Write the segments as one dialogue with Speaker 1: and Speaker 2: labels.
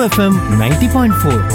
Speaker 1: FM ninety point four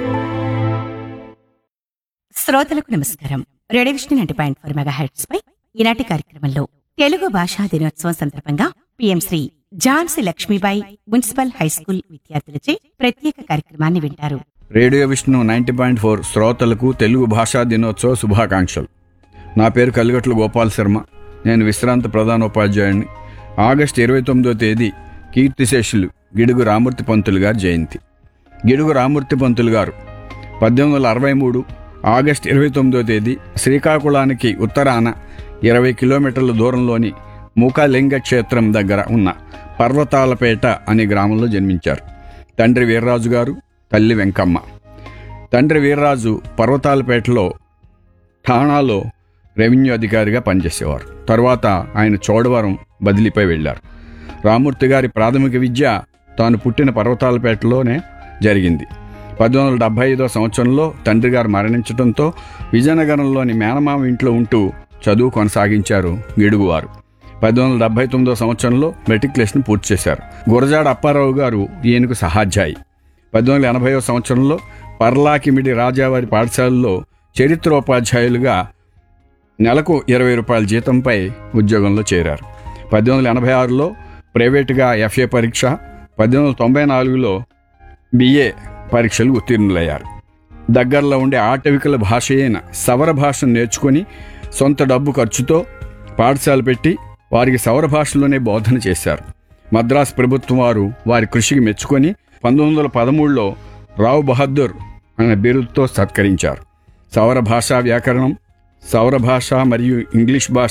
Speaker 2: శ్రోతలకు నమస్కారం radio Vishnu ninety point four megahertz పై ఈనాటి కార్యక్రమంలో తెలుగు భాషా దినోత్సవం సందర్భంగా PM Shri Jhansi Lakshmibai municipal high school విద్యార్థులచే ప్రత్యేక కార్యక్రమాన్ని వింటారు
Speaker 3: radio Vishnu ninety point four శ్రోతలకు తెలుగు భాషా దినోత్సవ శుభాకాంక్షలు నా పేరు కలిగట్ల గోపాల్ శర్మ నేను విశ్రాంత ప్రధానోపాధ్యాయుడిని ఆగస్టు ఇరవై తొమ్మిదో తేదీ కీర్తిశేషులు గిడుగు రామూర్తి పంతులు గారి జయంతి గిడుగు రామూర్తి పంతులు గారు పద్దెనిమిది వందల అరవై మూడు ఆగస్టు ఇరవై తొమ్మిదో తేదీ శ్రీకాకుళానికి ఉత్తరాన ఇరవై కిలోమీటర్ల దూరంలోని మూకాలింగ క్షేత్రం దగ్గర ఉన్న పర్వతాలపేట అనే గ్రామంలో జన్మించారు తండ్రి వీర్రాజు గారు తల్లి వెంకమ్మ తండ్రి వీర్రాజు పర్వతాలపేటలో ఠాణాలో రెవెన్యూ అధికారిగా పనిచేసేవారు తర్వాత ఆయన చోడవరం బదిలీపై వెళ్ళారు రామూర్తి గారి ప్రాథమిక విద్య తాను పుట్టిన పర్వతాలపేటలోనే జరిగింది పద్దెనిమిది వందల డెబ్బై ఐదో సంవత్సరంలో తండ్రి గారు మరణించడంతో విజయనగరంలోని మేనమామ ఇంట్లో ఉంటూ చదువు కొనసాగించారు గిడుగువారు పద్దెనిమిది వందల డెబ్బై తొమ్మిదో సంవత్సరంలో మెట్రికులేషన్ పూర్తి చేశారు గురజాడ అప్పారావు గారు ఈయనకు సహాధ్యాయి పద్దెనిమిది వందల ఎనభైవ సంవత్సరంలో పర్లాకిమిడి రాజావారి పాఠశాలలో చరిత్రోపాధ్యాయులుగా నెలకు ఇరవై రూపాయల జీతంపై ఉద్యోగంలో చేరారు పద్దెనిమిది వందల ఎనభై ఆరులో ప్రైవేటుగా ఎఫ్ఏ పరీక్ష పద్దెనిమిది వందల తొంభై నాలుగులో బిఏ పరీక్షలు ఉత్తీర్ణులయ్యారు దగ్గరలో ఉండే ఆటవికుల భాష అయిన సవర భాషను నేర్చుకొని సొంత డబ్బు ఖర్చుతో పాఠశాల పెట్టి వారికి సౌర భాషలోనే బోధన చేశారు మద్రాసు ప్రభుత్వం వారు వారి కృషికి మెచ్చుకొని పంతొమ్మిది వందల పదమూడులో రావు బహదూర్ అనే బిరుదుతో సత్కరించారు సౌర భాషా వ్యాకరణం సౌర భాష మరియు ఇంగ్లీష్ భాష